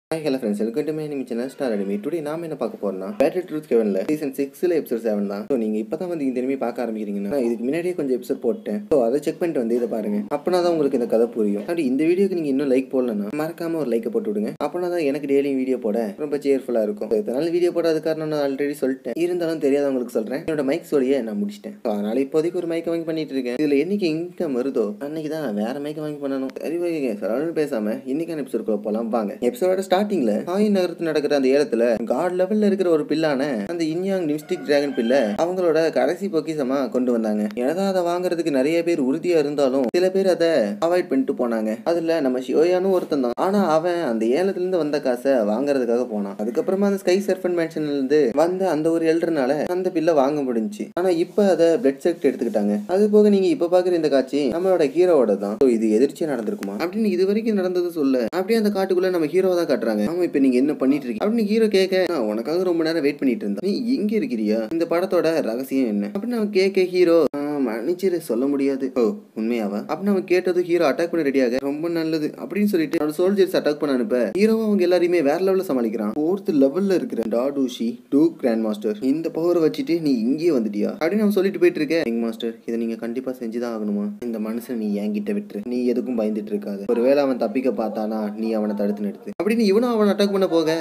Hi hello friends welcome to my நிமி channel star அடிமி today நாம என்ன பார்க்க போறோம்னா பேட்டரி ட்ரூத் கெவன்ல சீசன் சிக்ஸ்ல எபிசோட் செவன் தான் ஸோ நீங்க இப்பதான் வந்து இந்த இனிமே பார்க்க ஆரம்பிக்கிறீங்கன்னா நான் இதுக்கு முன்னாடியே கொஞ்சம் எபிசோட் போட்டேன் ஸோ அதை செக் பண்ணிட்டு வந்து இதை பாருங்க அப்பனா தான் உங்களுக்கு இந்த கதை புரியும் அப்படி இந்த வீடியோக்கு நீங்க இன்னும் லைக் போடலன்னா மறக்காம ஒரு லைக்கை போட்டு விடுங்க அப்பனா தான் எனக்கு டெய்லியும் வீடியோ போட ரொம்ப சேர்ஃபுல்லா இருக்கும் So, இதனால வீடியோ போடாத காரணம் நான் ஆல்ரெடி சொல்லிட்டேன் இருந்தாலும் தெரியாதவங்களுக்கு சொல்றேன் என்னோட மைக் சோடியை நான் முடிச்சிட்டேன் So, அதனால இப்போதைக்கு ஒரு மைக்கை வாங்கி பண்ணிட்டு இருக்கேன் இதுல என்னைக்கு இன்கம் வருதோ அன்னைக்கு தான் வேற மைக்கை வாங்கி பண்ணணும் சரி ஓகே சரவணன் பேசாம இன்னைக்கான எபிசோட் போலாம் வாங்க எபிசோட ஸ்டார்டிங்ல ஹாய் நகரத்து நடக்கிற அந்த ஏலத்துல காட் லெவல்ல இருக்கிற ஒரு பில்லான அந்த இன்யாங் நிம்ஸ்டிக் டிராகன் பில்ல அவங்களோட கடைசி பொக்கிசமா கொண்டு வந்தாங்க என்னதான் அதை வாங்குறதுக்கு நிறைய பேர் உறுதியா இருந்தாலும் சில பேர் அதை அவாய்ட் பண்ணிட்டு போனாங்க அதுல நம்ம ஷியோயானும் ஒருத்தன் தான் ஆனா அவன் அந்த ஏலத்துல இருந்து வந்த காசை வாங்குறதுக்காக போனான் அதுக்கப்புறமா அந்த ஸ்கை சர்ஃபன் மேன்ஷன்ல இருந்து வந்த அந்த ஒரு எல்டர்னால அந்த பில்ல வாங்க முடிஞ்சுச்சு ஆனா இப்ப அதை பிளட் செக்ட் எடுத்துக்கிட்டாங்க அது போக நீங்க இப்ப பாக்குற இந்த காட்சி நம்மளோட ஹீரோவோட தான் So, இது எதிர்ச்சியா நடந்திருக்குமா அப்படின்னு இது வரைக்கும் நடந்தது சொல்ல அப்படியே அந்த காட்டுக்குள்ள நம்ம ஹீரோவை தான் காட்டுறாங்க ஆமா இப்ப நீங்க என்ன பண்ணிட்டு இருக்கீங்க அப்படின்னு ஹீரோ கேட்க "நான் உனக்காக ரொம்ப நேரம் வெயிட் பண்ணிட்டு இருந்தேன் நீ எங்க இருக்கிறியா இந்த படத்தோட ரகசியம் என்ன அப்படின்னு அவன் கேட்க ஹீரோ மன்னிச்சிரு சொல்ல முடியாது ஓ உண்மையாவா அப்படின்னு அவன் கேட்டது ஹீரோ அட்டாக் பண்ண ரெடியாக ரொம்ப நல்லது அப்படின்னு சொல்லிட்டு அவன் சோல்ஜர்ஸ் அட்டாக் பண்ண அனுப்ப ஹீரோ அவங்க எல்லாரையுமே வேற லெவல்ல சமாளிக்கிறான் ஃபோர்த் லெவல்ல இருக்கிற டாடூஷி டூ கிராண்ட் மாஸ்டர் இந்த பவரை வச்சுட்டு நீ இங்கேயே வந்துட்டியா அப்படின்னு அவன் சொல்லிட்டு போயிட்டு இருக்க கிங் மாஸ்டர் இதை நீங்க கண்டிப்பா செஞ்சுதான் ஆகணுமா இந்த மனுஷன் நீ என்கிட்ட விட்டுரு நீ எதுக்கும் பயந்துட்டு இருக்காது ஒருவேளை அவன் தப்பிக்க பார்த்தானா நீ அவனை தடுத்து நிறுத்து அப்படின்னு இவனும் அவன் அட்டாக் பண்ண போக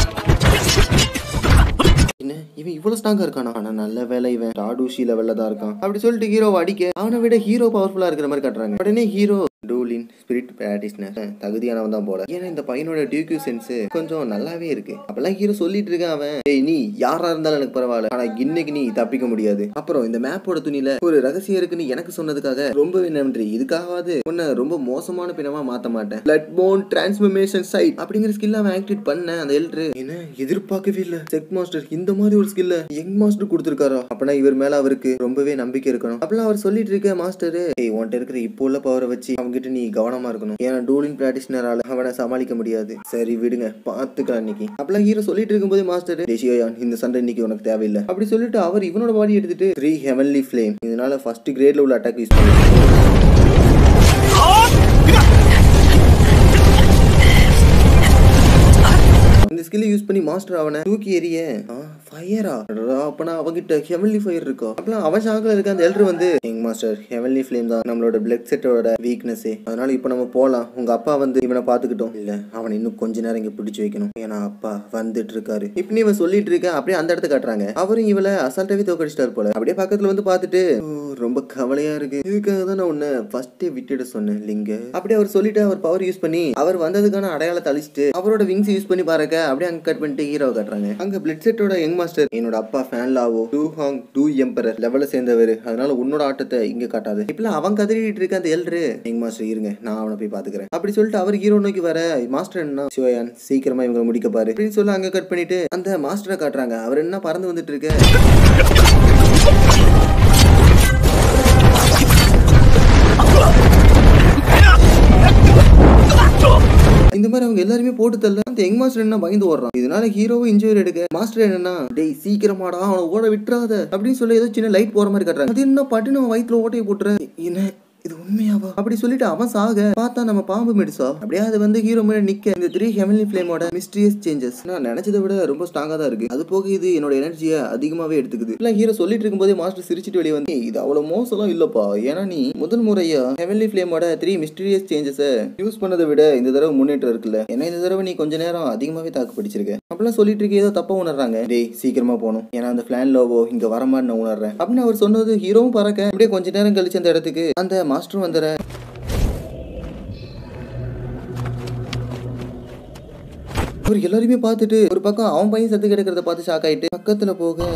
என்ன இவன் இவ்வளவு ஸ்ட்ராங்கா இருக்கானா ஆனா நல்ல வேலை இவன் டாடூஷி லெவல்ல தான் இருக்கான் அப்படி சொல்லிட்டு ஹீரோவை அடிக்க அவனை விட ஹீரோ பவர்ஃபுல்லா இருக்கிற மாதிரி காட்டுறாங்க உடனே ஹீரோ டூலின் ஸ்பிரிட் பிராக்டிஸ்னர் தகுதியானவன் தான் போல ஏன்னா இந்த பையனோட டியூக்யூ சென்ஸ் கொஞ்சம் நல்லாவே இருக்கு அப்பெல்லாம் ஹீரோ சொல்லிட்டு இருக்கான் அவன் ஏய் நீ யாரா இருந்தாலும் எனக்கு பரவாயில்ல ஆனா இன்னைக்கு நீ தப்பிக்க முடியாது அப்புறம் இந்த மேப்போட துணியில ஒரு ரகசியம் இருக்குன்னு எனக்கு சொன்னதுக்காக ரொம்பவே நன்றி இதுக்காகவாது உன்னை ரொம்ப மோசமான பிணமா மாத்த மாட்டேன் பிளட் போன் டிரான்ஸ்ஃபர்மேஷன் சைட் அப்படிங்கிற ஸ்கில் அவன் ஆக்டிவேட் பண்ண அந்த எல்ட்ரு என்ன எதிர்பார்க்கவே இல்ல செக் மாஸ்டர் இந்த மாதிரி ஒரு ஸ்கில்ல யங் மாஸ்டர் கொடுத்துருக்காரோ அப்பனா இவர் மேல அவருக்கு ரொம்பவே நம்பிக்கை இருக்கணும் அப்பெல்லாம் அவர் சொல்லிட்டு இருக்க மாஸ்டர் ஏய் உன்கிட்ட இருக்கிற இப்போ உள்ள பவரை வச்சு அவங்க கிட்ட நீ கவனமா இருக்கணும் ஏன்னா டூலின் பிராக்டிஷனரால அவனை சமாளிக்க முடியாது சரி விடுங்க பாத்துக்கலாம் இன்னைக்கு அப்பெல்லாம் ஹீரோ சொல்லிட்டு இருக்கும்போது மாஸ்டர் தேசியான் இந்த சண்டை இன்னைக்கு உனக்கு தேவையில்லை அப்படி சொல்லிட்டு அவர் இவனோட பாடி எடுத்துட்டு த்ரீ ஹெவன்லி ஃபிளேம் இதனால ஃபர்ஸ்ட் கிரேட்ல உள்ள அட்டாக் யூஸ் பண்ணி இந்த ஸ்கில் யூஸ் பண்ணி மாஸ்டர் அவனை தூக்கி எறிய ஃபயரா அப்பனா அவகிட்ட ஹெவன்லி ஃபயர் இருக்கா அப்பலாம் அவன் ஷாக்ல இருக்க அந்த எல்டர் வந்து எங் மாஸ்டர் ஹெவன்லி ஃபிளேம் தான் நம்மளோட பிளட் செட்டோட வீக்னஸ் அதனால இப்போ நம்ம போலாம் உங்க அப்பா வந்து இவனை பாத்துக்கிட்டோம் இல்ல அவனை இன்னும் கொஞ்ச நேரம் இங்க பிடிச்சு வைக்கணும் ஏன்னா அப்பா வந்துட்டு இருக்காரு இப்ப நீ இவன் சொல்லிட்டு இருக்க அப்படியே அந்த இடத்த காட்டுறாங்க அவரும் இவளை அசால்ட்டாவே தோக்கடிச்சிட்டாரு போல அப்படியே பக்கத்துல வந்து பார்த்துட்டு "ஓ, ரொம்ப கவலையா இருக்கு இதுக்காக தான் நான் உன்னை ஃபர்ஸ்டே விட்டுட சொன்னேன் லிங்க அப்படியே அவர் சொல்லிட்டு அவர் பவர் யூஸ் பண்ணி அவர் வந்ததுக்கான அடையாளத்தை அழிச்சிட்டு அவரோட விங்ஸ் யூஸ் பண்ணி பாருக்க அப்படியே அங்க கட் பண்ணிட்டு ஹீரோ காட்டுறாங்க அங்க பிளட் செட்டோட யங் மாஸ்டர் என்னோட அப்பா ஃபேன் லாவோ டூ ஹாங் டூ எம்பரர் லெவல சேர்ந்தவர் அதனால உன்னோட ஆட்டத்தை இங்க காட்டாது இப்பெல்லாம் அவன் கதறிட்டு இருக்க அந்த எல்ரு யங் மாஸ்டர் இருங்க நான் அவனை போய் பாத்துக்கிறேன் அப்படி சொல்லிட்டு அவர் ஹீரோ நோக்கி வர மாஸ்டர் என்ன சிவயான் சீக்கிரமா இவங்களை முடிக்க பாரு அப்படின்னு சொல்லி அங்க கட் பண்ணிட்டு அந்த மாஸ்டரை காட்டுறாங்க அவர் என்ன பறந்து வந்துட்டு இருக்க இந்த மாதிரி அவங்க எல்லாருமே போட்டு தள்ள அந்த யங் மாஸ்டர் என்ன பயந்து ஓடுறான் இதனால ஹீரோவும் இன்ஜூரி எடுக்க மாஸ்டர் என்னன்னா டேய் சீக்கிரமாடா அவனை ஓட விட்டுறாத அப்படின்னு சொல்லி ஏதோ சின்ன லைட் போற மாதிரி காட்டுறாங்க அது என்ன பட்டு நம்ம வயிற்றுல ஓட்டையை போட்டுற என்ன இது உண்மையாவா அப்படி சொல்லிட்டு அவன் சாக பார்த்தா நம்ம பாம்பு மெடிசா அப்படியே அது வந்து ஹீரோ மேல நிக்க இந்த த்ரீ ஹெவன்லி ஃபிளேமோட மிஸ்டீரியஸ் சேஞ்சஸ் நான் நினைச்சதை விட ரொம்ப ஸ்ட்ராங்கா தான் இருக்கு அது போக இது என்னோட எனர்ஜியை அதிகமாவே எடுத்துக்குது இல்ல ஹீரோ சொல்லிட்டு இருக்கும்போதே மாஸ்டர் சிரிச்சிட்டு வெளியே வந்து "ஏய், இது அவ்வளவு மோசம்லாம் இல்லப்பா ஏன்னா நீ முதல் முறையா ஹெவன்லி ஃபிளேமோட த்ரீ மிஸ்டீரியஸ் சேஞ்சஸ் யூஸ் பண்ணதை விட இந்த தடவை முன்னேற்றம் இருக்குல்ல ஏன்னா இந்த தடவை நீ கொஞ்ச நேரம் அதிகமாவே தாக்கு பிடிச்சிருக்க அப்படிலாம் சொல்லிட்டு இருக்க ஏதோ தப்பா உணர்றாங்க டேய் சீக்கிரமா போகணும் ஏன்னா அந்த பிளான் லோவோ இங்க வரமான்னு நான் உணர்றேன் அப்படின்னு அவர் சொன்னது ஹீரோவும் பறக்க அப்படியே கொஞ்ச நேரம் கழிச்சு அந்த இடத்துக்கு அந்த மாஸ்டரும் வந்துற அவர் எல்லாரையுமே பார்த்துட்டு ஒரு பக்கம் அவன் பையன் செத்து கிடக்கிறத பார்த்து ஷாக் ஆயிட்டு பக்கத்துல போக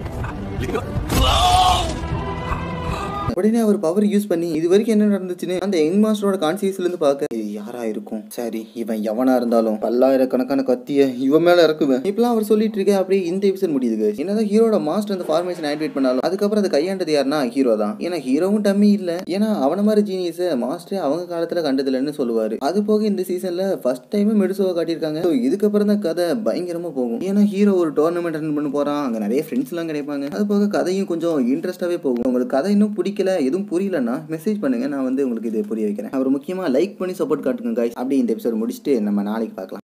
உடனே அவர் பவர் யூஸ் பண்ணி இது வரைக்கும் என்ன நடந்துச்சுன்னு அந்த யங் மாஸ்டரோட கான்சியஸ்ல இருந்து பார்க்க இது யாரா இருக்கும் சரி இவன் எவனா இருந்தாலும் பல்லாயிரக்கணக்கான கத்திய இவன் மேல இறக்குவேன் இப்பெல்லாம் அவர் சொல்லிட்டு இருக்க அப்படியே இந்த எபிசோட் முடியுது guys. என்னதான் ஹீரோட மாஸ்டர் அந்த ஃபார்மேஷன் ஆக்டிவேட் பண்ணாலும் அதுக்கப்புறம் அதை கையாண்டது யாருன்னா ஹீரோ தான் ஏன்னா ஹீரோவும் டம்மி இல்ல ஏன்னா அவன மாதிரி ஜீனியஸை மாஸ்டரே அவங்க காலத்துல கண்டதில்லைன்னு சொல்லுவாரு அது போக இந்த சீசன்ல ஃபர்ஸ்ட் டைம் மெடிசோவை காட்டியிருக்காங்க So, இதுக்கப்புறம் தான் கதை பயங்கரமா போகும் ஏன்னா ஹீரோ ஒரு டோர்னமெண்ட் ரன் பண்ண போறான் அங்க நிறைய ஃப்ரெண்ட்ஸ் எல்லாம் கிடைப்பாங்க அது போக கதையும் கொஞ்சம் இன்ட்ரெஸ்டாவே போகும் உங்களுக்கு கதை இன்னும் பிடிக்கல எதுவும் புரியலன்னா மெசேஜ் பண்ணுங்க நான் வந்து உங்களுக்கு இது புரிய வைக்கிறேன் அவர் முக்கியமா லைக் பண்ணி சப்போர்ட் காட்டுங்க guys அப்படி இந்த எபிசோட் முடிச்சுட்டு நம்ம நாளைக்கு பார்க்கலாம்